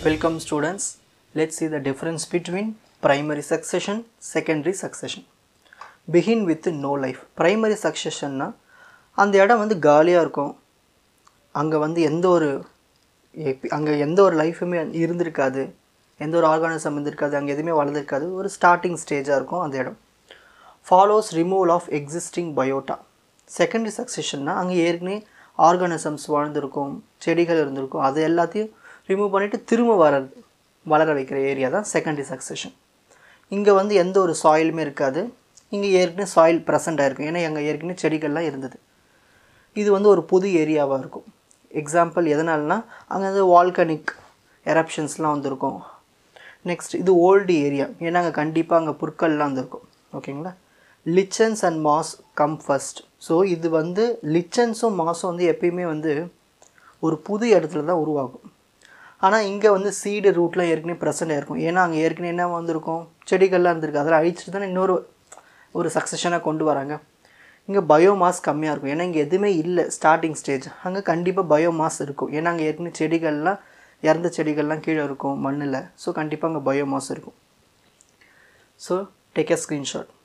Welcome students. Let's see the difference between primary succession, secondary succession. Begin with no life. Primary successionனா அந்த இடம் வந்து காலியாக இருக்கும் அங்கே வந்து எந்த ஒரு அங்கே எந்த ஒரு லைஃபுமே இருந்திருக்காது எந்த ஒரு ஆர்கானிசம் இருந்திருக்காது அங்கே எதுவுமே வளர்ந்துருக்காது ஒரு ஸ்டார்டிங் ஸ்டேஜாக இருக்கும் அந்த இடம் follows removal of existing biota secondary சக்சஷன்னா அங்கே ஏற்கனவே ஆர்கானிசம்ஸ் வாழ்ந்திருக்கும் செடிகள் இருந்திருக்கும் அது எல்லாத்தையும் ரிமூவ் பண்ணிவிட்டு திரும்ப வர வளர வைக்கிற ஏரியா தான் செகண்டரி சக்சஷன் இங்கே வந்து எந்த ஒரு சாயிலுமே இருக்காது இங்கே ஏற்கனவே சாயில் ப்ரெசண்ட் ஆகிருக்கும் ஏன்னா அங்கே ஏற்கனவே செடிகள்லாம் இருந்தது இது வந்து ஒரு புது ஏரியாவாக இருக்கும் எக்ஸாம்பிள் எதனாலனா அங்கே வந்து வால்கனிக் எரப்ஷன்ஸ்லாம் வந்திருக்கும் நெக்ஸ்ட் இது ஓல்டு ஏரியா ஏன்னா அங்கே கண்டிப்பாக அங்கே புற்கள்லாம் வந்திருக்கும் ஓகேங்களா lichens and moss come first so இது வந்து லிச்சன்ஸும் மாஸும் வந்து எப்பயுமே வந்து ஒரு புது இடத்துல தான் உருவாகும் ஆனால் இங்கே வந்து சீடு ரூட்லாம் ஏற்கனவே ப்ரெசென்ட் ஆயிருக்கும் ஏன்னா அங்கே ஏற்கனவே என்ன வந்திருக்கும் செடிகள்லாம் இருந்திருக்கு அதெல்லாம் அழிச்சிட்டு தானே இன்னொரு ஒரு சக்ஸஷனாக கொண்டு வராங்க இங்கே பயோமாஸ் கம்மியாக இருக்கும் ஏன்னா இங்கே எதுவுமே இல்லை ஸ்டார்டிங் ஸ்டேஜ் அங்கே கண்டிப்பாக பயோமாஸ் இருக்கும் ஏன்னா அங்கே ஏற்கனவே செடிகள்லாம் இறந்த செடிகள்லாம் கீழே இருக்கும் மண்ணில் ஸோ கண்டிப்பாக அங்கே பயோமாஸ் இருக்கும் ஸோ டேக் எ ஸ்க்ரீன்ஷாட்